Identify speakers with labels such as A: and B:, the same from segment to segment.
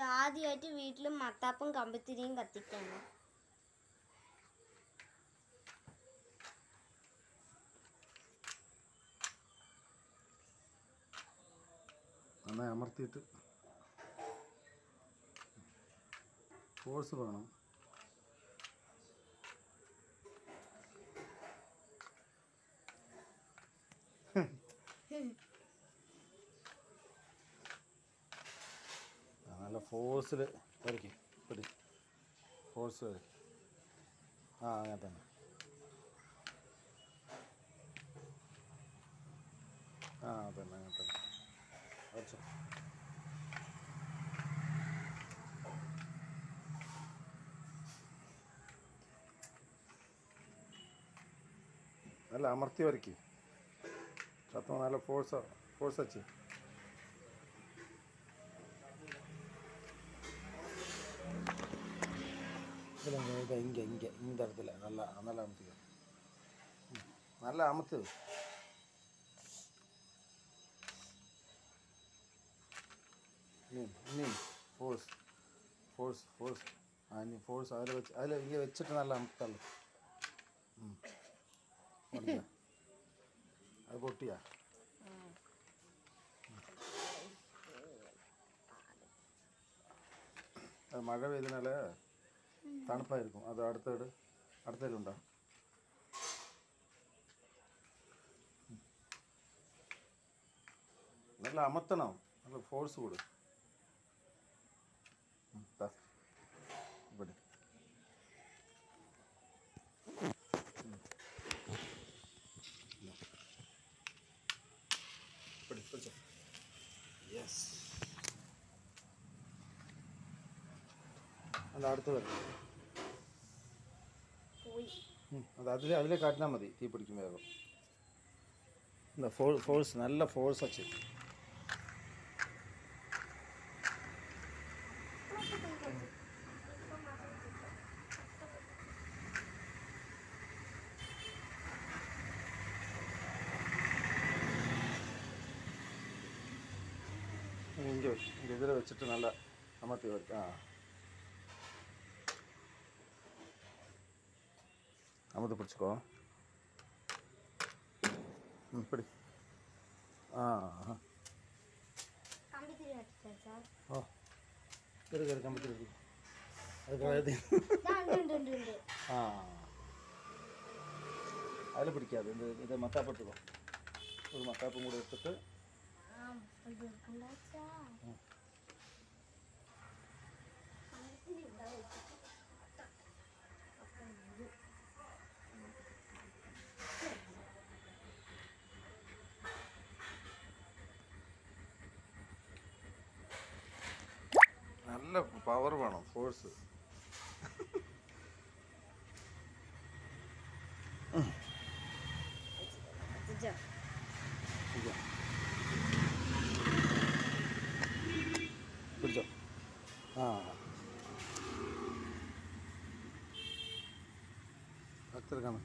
A: ആദ്യമായിട്ട് വീട്ടിൽ മത്താപ്പും കമ്പിത്തിരിയും കത്തിക്കാണ്
B: നന്നായി അമർത്തിയിട്ട് ഫോഴ്സ് വേണം ആ, നല്ല ഫോഴ്സിൽ വരയ്ക്ക് പിടി ഫോഴ്സ് വരയ്ക്ക് ആ അങ്ങനെ തന്നെ ആ അതന്നെ അങ്ങനെ തന്നെ വരച്ചോ നല്ല അമർത്തി വരയ്ക്ക് ശത്രു നല്ല ഫോഴ്സ് ഫോഴ്സ് വച്ച് ഇതിൽ ഇത് ഇങ്ക ഇങ്ക இந்த இடத்துல நல்லா நல்லா அமுத்துக்க ம். நல்லா அமுத்து ഇനി ഇനി ഫോഴ്സ് ഫോഴ്സ് ഫോഴ്സ് ആ ഇനി ഫോഴ്സ് അതിൽ വെച്ച് അതിൽ ഇങ്ങനെ വെച്ചിട്ട് നല്ല അമുത്തള്ളു അത് പൊട്ടിയാ അത് മഴ പെയ്തതിനാല് തണുപ്പായിരിക്കും അത് അടുത്തേട് അടുത്തേലുണ്ടോ നല്ല അമർത്തണം നല്ല ഫോഴ്സ് കൊടു ഉം, ദാ. ഇവിടെ പിടി പിടിച്ചോ യെസ് അത് അടുത്ത് വരണം
A: പോയി
B: ഉം, അത് അതിൽ അതിലെ കാട്ടിനാൽ മതി തീ പിടിക്കും വേഗം എന്താ ഫോ ഫോഴ്സ് നല്ല ഫോഴ്സ് വച്ച് ഇங்கே இங்கே இதில் வச்சுட்டு நல்லா அமர்த்தி வரும் ஆ அமர்த்தி பிடிச்சிக்கோ ம் பிடி ஆ ஆ.
A: കമ്പിത്തിരി കത്തിച്ചാ
B: ஓ இருக்கு இருக்கு அமர்த்தி இருக்கு அதுக்கு இது
A: ഉണ്ട് ഉണ്ട് ഉണ്ട്
B: ആ അതിൽ പിടിക്കാതെ ഇത് ഇത് മത്താപ്പെടുത്തുക ഒരു മത്താപ്പും കൂടെ എടുത്തിട്ട്
A: ആ ഇത് വെക്കണ്ടാച്ചാ കമ്പിത്തിരി ഇവിടെ വെച്ചിട്ട് അപ്പം ഇത്
B: നല്ല പവർ വേണം ഫോഴ്സ്
A: കത്തിച്ചോ
B: പിടിച്ചോ ആ അടുത്തെടുക്കാമോ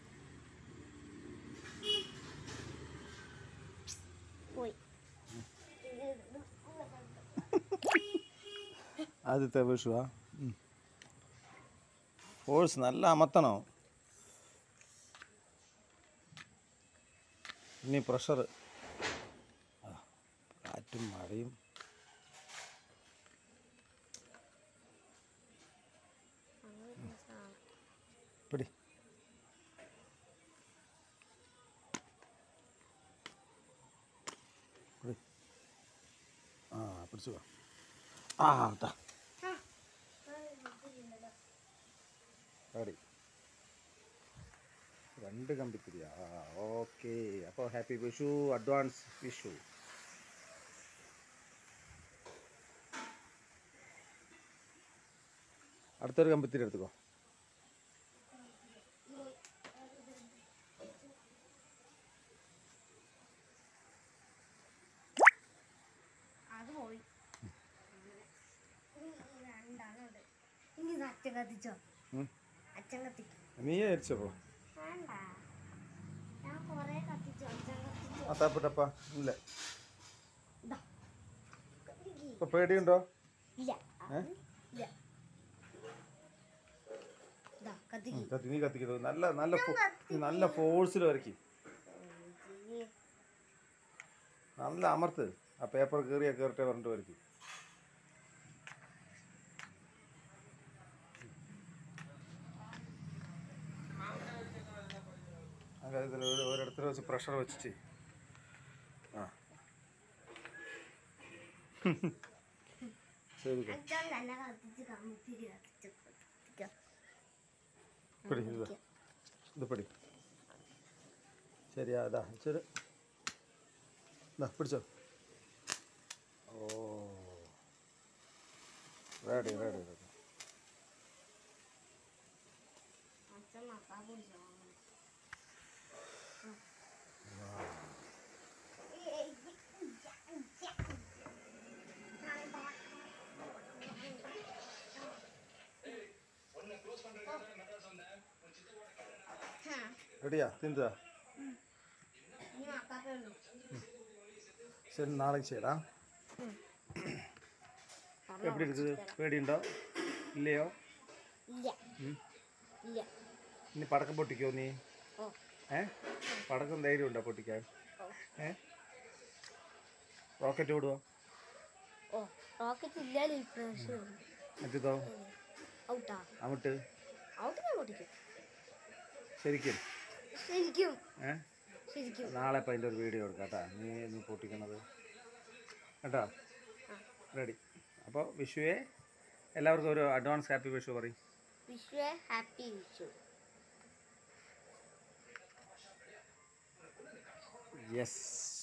A: പോയി
B: ആദ്യത്തെ വിഷുവാ ഫോഴ്സ് നല്ല അമർത്തണം ഇനി പ്രഷർ കാറ്റും മഴയും പിടി പിടി ആ പിടിച്ചു വാ. ആ താ റെഡി രണ്ട് കമ്പിത്തിരിയാ ആ ഓക്കെ അപ്പോൾ ഹാപ്പി വിഷു അഡ്വാൻസ് വിഷു അടുത്തൊരു കമ്പിത്തിരി എടുത്തുക്കോ
A: അത് പോയി രണ്ടാണ് ഉണ്ട് ഇനി ഇത് അച്ഛൻ കത്തിച്ചോ
B: ഉം.
A: അച്ഛൻ കത്തിക്കും
B: നീ അരിച്ചപ്പോ
A: വേണ്ട ഞാൻ കൊറേ കത്തിച്ചു അച്ഛൻ കത്തിച്ചു
B: അത്താപ്പിട്ടപ്പ ഇല്ല
A: ഇതാ കത്തിക്ക്.
B: ഇപ്പൊ പേടിയുണ്ടോ
A: ഇല്ല
B: ഏ?
A: ഇല്ല ഇതാ കത്തിക്ക്
B: കത്തി നീ കത്തിക്കുന്നത് നല്ല നല്ല ഫോ- നീ നല്ല ഫോഴ്സിൽ വരയ്ക്കും നല്ല അമർത്ത് ആ പേപ്പർ കീറിയ കീറട്ടെ പറഞ്ഞിട്ട് വരയ്ക്കും ആ കാര്യത്തിൽ ഒരു ഒരിടത്തിൽ വെച്ച് പ്രഷർ വെച്ചിട്ട് ആ ശരി
A: അച്ഛൻ തന്നെ കത്തിച്ച് കമ്മിത്തിരി കത്തിച്ച് കത്തിക്കാം
B: പിടി ഇത് ഇത് പിടി ശരിയാ ഇതാ ശരി ഇതാ പിടിച്ചോ ഓ റെഡി റെഡി റെഡി
A: അച്ഛൻ മക്കാ പിടിച്ചോ
B: റെഡിയാ തിന്താ
A: ഇനി മക്കാക്കേ ഉള്ളൂ
B: ശരി നാളെ ചെയ്യടാ എപ്പിടി இருக்குது പേടിയുണ്ടോ ഇല്ലയോ
A: ഇല്ല
B: ഉം.
A: ഇല്ല
B: ഇനി പടക്കം പൊട്ടിക്കോ നീ
A: ഓ
B: ഏ പടക്കം ധൈര്യം ഉണ്ടോ പൊട്ടിക്കാൻ
A: ഓ
B: ഏ റോക്കറ്റ് ഓടുവോ
A: ഓ റോക്കറ്റ് ഇല്ലല്ലോ ഇപ്രാവശ്യം
B: മറ്റേതോ
A: ഔട്ടാ
B: അങ്ങോട്ട്
A: ഔട്ട് ഞാൻ പൊട്ടിക്കും
B: ശരിക്കും
A: ശരിക്കും
B: ഏ
A: ശരിക്കും
B: നാളെ ഇപ്പം അതിൻ്റെ ഒരു വീഡിയോ എടുക്കാം കേട്ടാ നീ നീ പൊട്ടിക്കണത് കേട്ടോ റെഡി അപ്പോൾ വിഷുവേ എല്ലാവർക്കും ഒരു അഡ്വാൻസ് ഹാപ്പി വിഷു പറയും
A: വിഷു ഹാപ്പി വിഷു
B: യെസ്